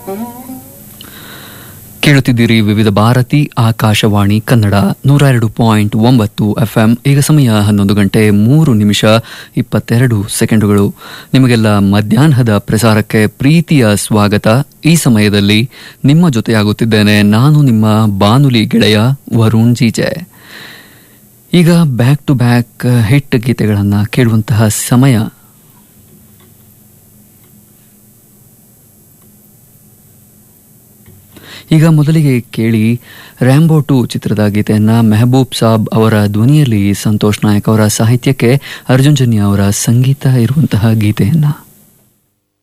ಕೇಳುತ್ತಿದ್ದೀರಿ ವಿವಿಧ ಭಾರತಿ ಆಕಾಶವಾಣಿ ಕನ್ನಡ ನೂರ ಎರಡು ಪಾಯಿಂಟ್ ಒಂಬತ್ತು ಎಫ್ಎಂ ಈಗ ಸಮಯ ಹನ್ನೊಂದು ಗಂಟೆ ಮೂರು ನಿಮಿಷ ಇಪ್ಪತ್ತೆರಡು ಸೆಕೆಂಡುಗಳು ನಿಮಗೆಲ್ಲ ಮಧ್ಯಾಹ್ನದ ಪ್ರಸಾರಕ್ಕೆ ಪ್ರೀತಿಯ ಸ್ವಾಗತ ಈ ಸಮಯದಲ್ಲಿ ನಿಮ್ಮ ಜೊತೆಯಾಗುತ್ತಿದ್ದೇನೆ ನಾನು ನಿಮ್ಮ ಬಾನುಲಿ ಗೆಳೆಯ ವರುಣ್ ಜೀಜೆ ಈಗ ಬ್ಯಾಕ್ ಟು ಬ್ಯಾಕ್ ಹಿಟ್ ಗೀತೆಗಳನ್ನು ಕೇಳುವಂತಹ ಸಮಯ ಈಗ ಮೊದಲಿಗೆ ಕೇಳಿ ರ್ಯಾಂಬೋ ಟು ಚಿತ್ರದ ಗೀತೆಯನ್ನ ಮೆಹಬೂಬ್ ಸಾಬ್ ಅವರ ಧ್ವನಿಯಲ್ಲಿ ಸಂತೋಷ್ ನಾಯಕ್ ಅವರ ಸಾಹಿತ್ಯಕ್ಕೆ ಅರ್ಜುನ್ ಜನ್ಯ ಅವರ ಸಂಗೀತ ಇರುವಂತಹ ಗೀತೆಯನ್ನ